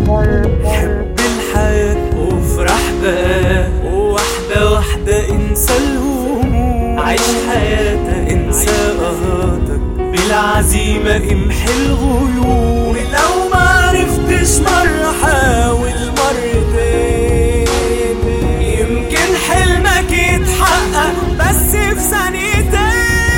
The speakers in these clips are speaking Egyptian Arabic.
حب الحياة وافرح بقى وواحدة واحدة انسى الهموم عيش حياتك انسى قهاتك بالعزيمة امحي الغيوم ولو ما عرفتش مرة حاول مرتين يمكن حلمك يتحقق بس في ثانيتين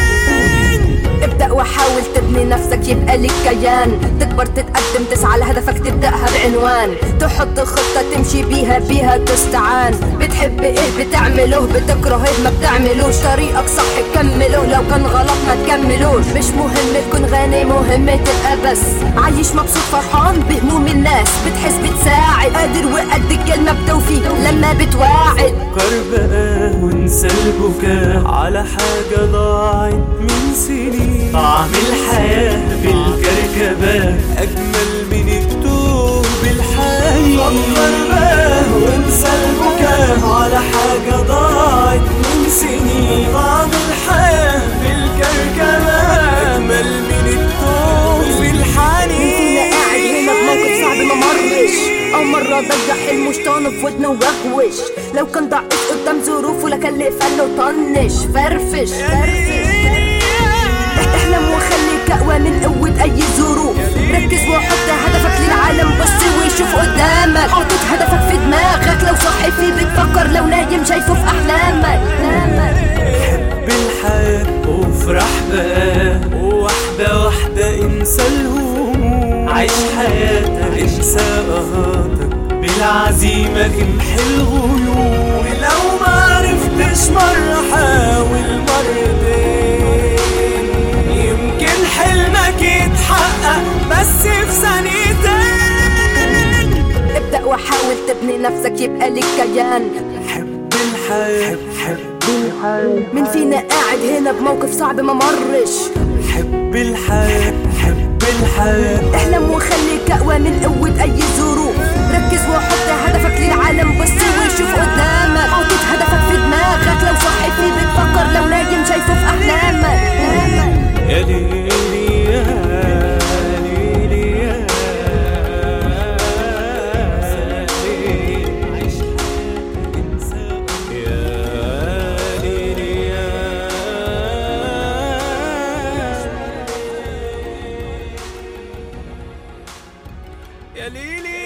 ابدأ وحاول تبني نفسك يبقى لك كيان تكبر تتقدم تسعى لهدفك تبدأها بعنوان تحط خطة تمشي بيها بيها تستعان بتحب ايه بتعمله بتكره ايه ما بتعملوش طريقك صح كمله لو كان غلط ما تكملوش مش مهم تكون غني مهم تبقى بس عايش مبسوط فرحان بهموم الناس بتحس بتساعد قادر وقد الكلمة بتوفي لما بتواعد فكر بقى وانسى البكاء على حاجة ضاعت من سنين طعم الحياة بالكركبات أجمل من التوه بالحي فكر بقى وانسى البكاء على حاجة ضاعت من سنين طعم الحياة بالكركبات أجمل من التوه بالحنين فينا قاعد هنا بموقف صعب ما مرش أو مرة ضيع حلمه شطانه في ودنه وغوش لو كان ضعيف قدام ظروفه لكان ليه فل وطنش فرفش فرفش احلم وخليك أقوى من قوة أي ظروف ركز وحط هدفك للعالم بص وشوف قدامك حاطط هدفك في دماغك لو صاحي فيه بتفكر لو نايم شايفه في أحلامك حب الحياة وافرح بقى وواحدة واحدة انسى الهموم عيش حياتك انسى قهاتك بالعزيمة امحي الغيوم ولو ما عرفتش مرة حاول مرتين يمكن حلمك يتحقق بس في ثانيتين ابدأ وحاول تبني نفسك يبقى لك كيان حب الحياة حب الحياة من فينا قاعد هنا بموقف صعب ما مرش حب الحياة حب الحياة احلم وخليك اقوى من قوة اي ظروف ركز وحط هدفك للعالم بص وشوف قدامك حاطط هدفك في دماغك لو صاحي فيه بتفكر لو نايم شايفه في احلامك يا ليلي يا ليلي يا ليلي عيش حياتك انسى يا ليلي يا يا ليلي